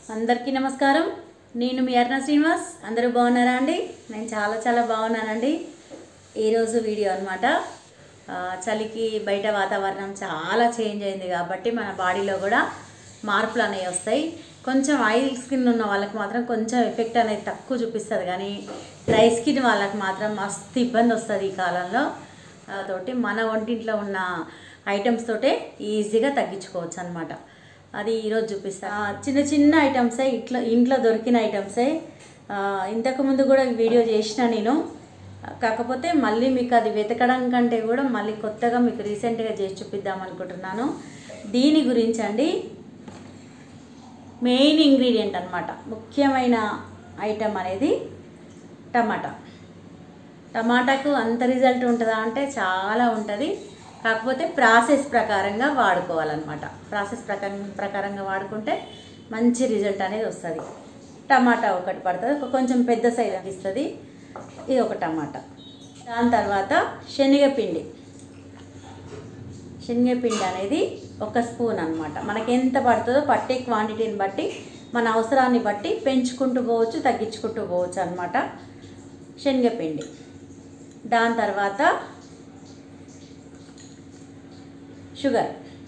అందరికీ నమస్కారం నేను మీ అరుణ శ్రీనివాస్ అందరూ బాగున్నారా అండి నేను చాలా చాలా బాగున్నానండి ఈరోజు వీడియో అనమాట చలికి బయట వాతావరణం చాలా చేంజ్ అయింది కాబట్టి మన బాడీలో కూడా మార్పులు అనేవి వస్తాయి కొంచెం ఆయిల్ స్కిన్ ఉన్న వాళ్ళకి మాత్రం కొంచెం ఎఫెక్ట్ అనేది తక్కువ చూపిస్తుంది కానీ డ్రై స్కిన్ వాళ్ళకి మాత్రం మస్తు ఇబ్బంది వస్తుంది ఈ కాలంలో ఆ, తోటి మన వంటింట్లో ఉన్న ఐటమ్స్ తోటే ఈజీగా తగ్గించుకోవచ్చు అనమాట అది ఈరోజు చూపిస్తా ఆ, చిన్న చిన్న ఐటమ్సే ఇట్లా ఇంట్లో దొరికిన ఐటమ్సే ఆ, ఇంతకుముందు కూడా ఈ వీడియో చేసిన నేను కాకపోతే మళ్ళీ మీకు అది వెతకడం కంటే కూడా మళ్ళీ కొత్తగా మీకు రీసెంట్గా చేసి చూపిద్దాం అనుకుంటున్నాను దీని గురించి అండి మెయిన్ ఇంగ్రీడియంట్ అన్నమాట ముఖ్యమైన ఐటమ్ అనేది టమాటా టమాటాకు అంత రిజల్ట్ ఉంటుందా అంటే చాలా ఉంటుంది కాకపోతే ప్రాసెస్ ప్రకారంగా వాడుకోవాలన్నమాట ప్రాసెస్ ప్రకారం ప్రకారంగా వాడుకుంటే మంచి రిజల్ట్ అనేది వస్తుంది టమాటా ఒకటి పడుతుంది ఒక కొంచెం పెద్ద సైజ్ ఇస్తుంది ఇది ఒక టమాటా దాని తర్వాత శనగపిండి శనగపిండి అనేది ఒక స్పూన్ అనమాట మనకి ఎంత పడుతుందో పట్టే క్వాంటిటీని బట్టి మన అవసరాన్ని బట్టి పెంచుకుంటూ పోవచ్చు తగ్గించుకుంటూ పోవచ్చు అనమాట శనగపిండి దాని తర్వాత షుగర్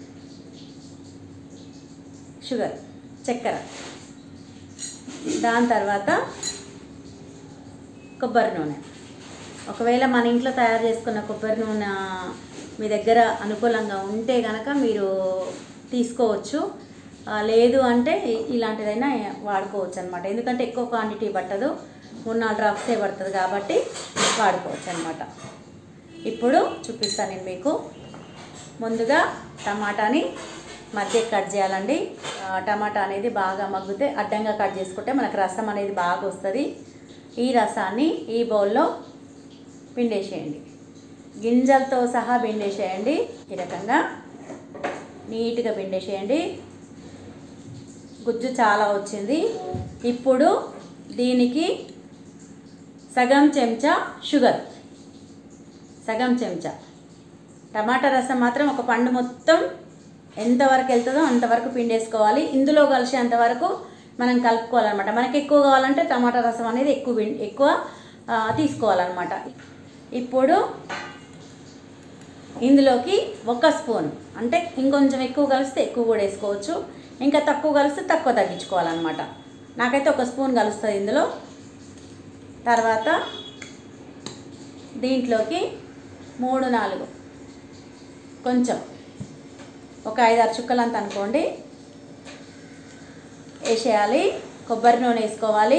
షుగర్ చక్కెర దాని తర్వాత కొబ్బరి నూనె ఒకవేళ మన ఇంట్లో తయారు చేసుకున్న కొబ్బరి నూనె మీ దగ్గర అనుకూలంగా ఉంటే కనుక మీరు తీసుకోవచ్చు ఆ, లేదు అంటే ఇ- ఇలాంటిదైనా వాడుకోవచ్చు అనమాట ఎందుకంటే ఎక్కువ క్వాంటిటీ పట్టదు మూడు నాలుగు డ్రాప్సే పడుతుంది కాబట్టి వాడుకోవచ్చు అనమాట ఇప్పుడు చూపిస్తాను నేను మీకు ముందుగా టమాటాని మధ్య కట్ చేయాలండి ఆ, టమాటా అనేది బాగా మగ్గితే అడ్డంగా కట్ చేసుకుంటే మనకు రసం అనేది బాగా వస్తుంది ఈ రసాన్ని ఈ బౌల్లో పిండేసేయండి గింజలతో సహా పిండేసేయండి ఈ రకంగా నీట్గా పిండేసేయండి గుజ్జు చాలా వచ్చింది ఇప్పుడు దీనికి సగం చెంచా షుగర్ సగం చెంచా టమాటా రసం మాత్రం ఒక పండు మొత్తం ఎంతవరకు వెళ్తుందో అంతవరకు పిండేసుకోవాలి ఇందులో కలిసేంత వరకు మనం కలుపుకోవాలన్నమాట మనకి ఎక్కువ కావాలంటే టమాటా రసం అనేది ఎక్కువ పిం- ఎక్కువ ఆ, తీసుకోవాలన్నమాట ఇప్పుడు ఇందులోకి ఒక స్పూన్ అంటే ఇంకొంచెం ఎక్కువ కలిస్తే ఎక్కువ కూడా వేసుకోవచ్చు ఇంకా తక్కువ కలిస్తే తక్కువ తగ్గించుకోవాలన్నమాట నాకైతే ఒక స్పూన్ కలుస్తుంది ఇందులో తర్వాత దీంట్లోకి మూడు నాలుగు కొంచెం ఒక ఐదు ఆరు చుక్కలు అంత అనుకోండి వేసేయాలి కొబ్బరి నూనె వేసుకోవాలి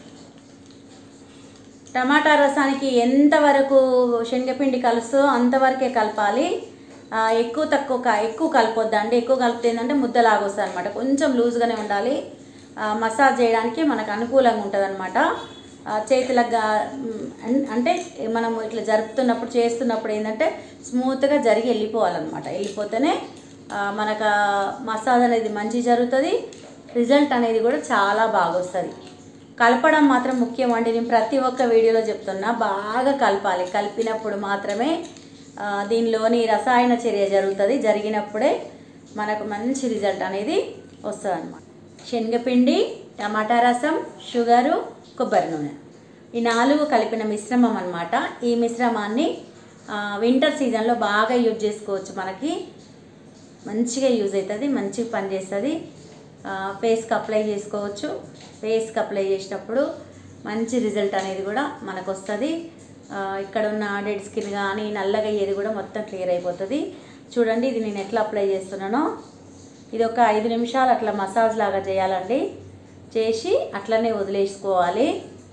టమాటా రసానికి ఎంతవరకు శనగపిండి కలుస్తుందో అంతవరకే కలపాలి ఆ, ఎక్కువ తక్కువ క- ఎక్కువ కలపొద్దండి ఎక్కువ కలిపితే ఏంటంటే ముద్దలాగా వస్తుంది అనమాట కొంచెం లూజ్గానే ఉండాలి ఆ, మసాజ్ చేయడానికి మనకు అనుకూలంగా ఉంటుంది అనమాట చేతులకు గా- మ్, అన్- అంటే మనం ఇట్లా జరుపుతున్నప్పుడు చేస్తున్నప్పుడు ఏంటంటే స్మూత్గా జరిగి వెళ్ళిపోవాలన్నమాట వెళ్ళిపోతేనే ఆ, మనకు ఆ మసాజ్ అనేది మంచి జరుగుతుంది రిజల్ట్ అనేది కూడా చాలా బాగా వస్తుంది కలపడం మాత్రం ముఖ్యం అండి నేను ప్రతి ఒక్క వీడియోలో చెప్తున్నా బాగా కలపాలి కలిపినప్పుడు మాత్రమే ఆ, దీనిలోని రసాయన చర్య జరుగుతుంది జరిగినప్పుడే మనకు మంచి రిజల్ట్ అనేది వస్తుంది అనమాట శనగపిండి టమాటా రసం షుగరు కొబ్బరి నూనె ఈ నాలుగు కలిపిన మిశ్రమం అన్నమాట ఈ మిశ్రమాన్ని ఆ, వింటర్ సీజన్లో బాగా యూజ్ చేసుకోవచ్చు మనకి మంచిగా యూజ్ అవుతుంది మంచిగా పనిచేస్తుంది ఫేస్కి అప్లై చేసుకోవచ్చు ఫేస్కి అప్లై చేసినప్పుడు మంచి రిజల్ట్ అనేది కూడా మనకు వస్తుంది ఆ, ఇక్కడ ఉన్న డెడ్ స్కిన్ కానీ నల్లగా అయ్యేది కూడా మొత్తం క్లియర్ అయిపోతుంది చూడండి ఇది నేను ఎట్లా అప్లై చేస్తున్నానో ఇది ఒక ఐదు నిమిషాలు అట్లా మసాజ్ లాగా చేయాలండి చేసి అట్లనే వదిలేసుకోవాలి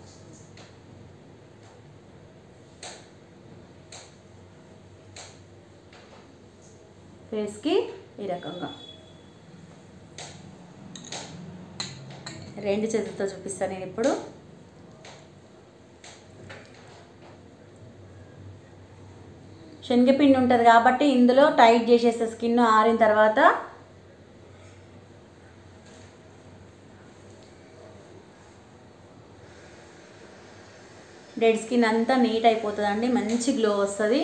ఫేస్కి ఈ రకంగా రెండు చేతులతో చూపిస్తాను నేను ఇప్పుడు శనగపిండి ఉంటుంది కాబట్టి ఇందులో టైట్ చేసేస్తే స్కిన్ ఆరిన తర్వాత డెడ్ స్కిన్ అంతా నీట్ అయిపోతుందండి మంచి గ్లో వస్తుంది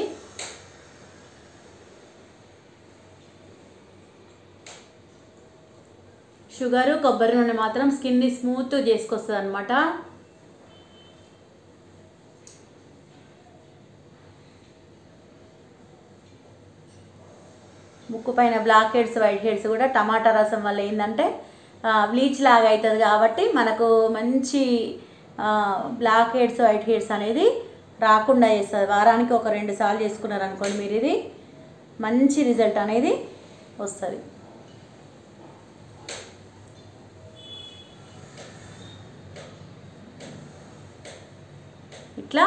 షుగరు కొబ్బరి నూనె మాత్రం స్కిన్ని స్మూత్ చేసుకొస్తుంది అనమాట ముక్కు పైన బ్లాక్ హెడ్స్ వైట్ హెడ్స్ కూడా టమాటా రసం వల్ల ఏంటంటే బ్లీచ్ లాగా అవుతుంది కాబట్టి మనకు మంచి బ్లాక్ హెడ్స్ వైట్ హెడ్స్ అనేది రాకుండా చేస్తుంది వారానికి ఒక రెండు సార్లు చేసుకున్నారు అనుకోండి మీరు ఇది మంచి రిజల్ట్ అనేది వస్తుంది ఇట్లా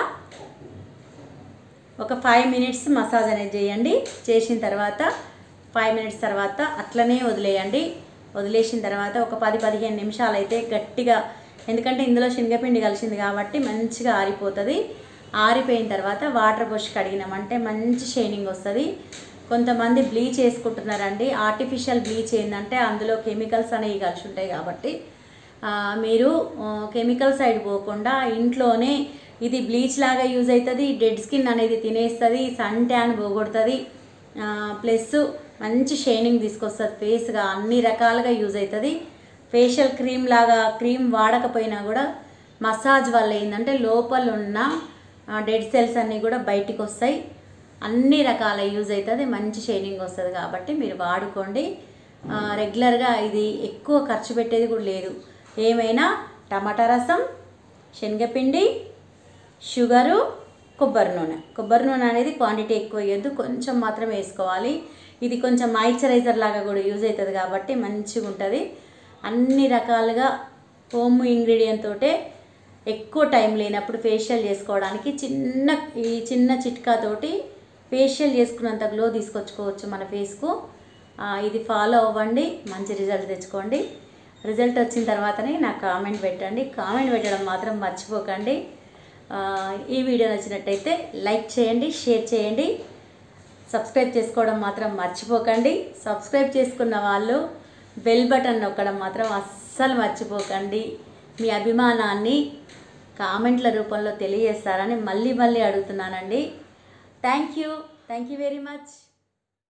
ఒక ఫైవ్ మినిట్స్ మసాజ్ అనేది చేయండి చేసిన తర్వాత ఫైవ్ మినిట్స్ తర్వాత అట్లనే వదిలేయండి వదిలేసిన తర్వాత ఒక పది పదిహేను నిమిషాలు అయితే గట్టిగా ఎందుకంటే ఇందులో శనగపిండి కలిసింది కాబట్టి మంచిగా ఆరిపోతుంది ఆరిపోయిన తర్వాత వాటర్ పోసి కడిగినామంటే మంచి షైనింగ్ వస్తుంది కొంతమంది బ్లీచ్ వేసుకుంటున్నారండి ఆర్టిఫిషియల్ బ్లీచ్ ఏంటంటే అందులో కెమికల్స్ అనేవి కలిసి ఉంటాయి కాబట్టి ఆ, మీరు ఆ, కెమికల్ సైడ్ పోకుండా ఇంట్లోనే ఇది బ్లీచ్ లాగా యూజ్ అవుతుంది డెడ్ స్కిన్ అనేది తినేస్తుంది సన్ ట్యాన్ పోగొడుతుంది ప్లస్ మంచి షైనింగ్ తీసుకొస్తుంది ఫేస్గా అన్ని రకాలుగా యూజ్ అవుతుంది ఫేషియల్ క్రీమ్ లాగా క్రీమ్ వాడకపోయినా కూడా మసాజ్ వల్ల ఏంటంటే లోపల ఉన్న డెడ్ సెల్స్ అన్నీ కూడా బయటికి వస్తాయి అన్ని రకాల యూజ్ అవుతుంది మంచి షైనింగ్ వస్తుంది కాబట్టి మీరు వాడుకోండి ఆ, రెగ్యులర్గా ఇది ఎక్కువ ఖర్చు పెట్టేది కూడా లేదు ఏమైనా టమాటా రసం శనగపిండి షుగరు కొబ్బరి నూనె కొబ్బరి నూనె అనేది క్వాంటిటీ ఎక్కువ వేయద్దు కొంచెం మాత్రం వేసుకోవాలి ఇది కొంచెం మాయిశ్చరైజర్ లాగా కూడా యూజ్ అవుతుంది కాబట్టి మంచిగా ఉంటుంది అన్ని రకాలుగా హోమ్ ఇంగ్రీడియంట్ తోటే ఎక్కువ టైం లేనప్పుడు ఫేషియల్ చేసుకోవడానికి చిన్న ఈ చిన్న చిట్కాతోటి ఫేషియల్ చేసుకున్నంత గ్లో తీసుకొచ్చుకోవచ్చు మన ఫేస్కు ఆ, ఇది ఫాలో అవ్వండి మంచి రిజల్ట్ తెచ్చుకోండి రిజల్ట్ వచ్చిన తర్వాతనే నాకు కామెంట్ పెట్టండి కామెంట్ పెట్టడం మాత్రం మర్చిపోకండి ఆ, ఈ వీడియో నచ్చినట్టయితే లైక్ చేయండి షేర్ చేయండి సబ్స్క్రైబ్ చేసుకోవడం మాత్రం మర్చిపోకండి సబ్స్క్రైబ్ చేసుకున్న వాళ్ళు బెల్ బటన్ నొక్కడం మాత్రం అస్సలు మర్చిపోకండి మీ అభిమానాన్ని కామెంట్ల రూపంలో తెలియజేస్తారని మళ్ళీ మళ్ళీ అడుగుతున్నానండి thank you thank you very much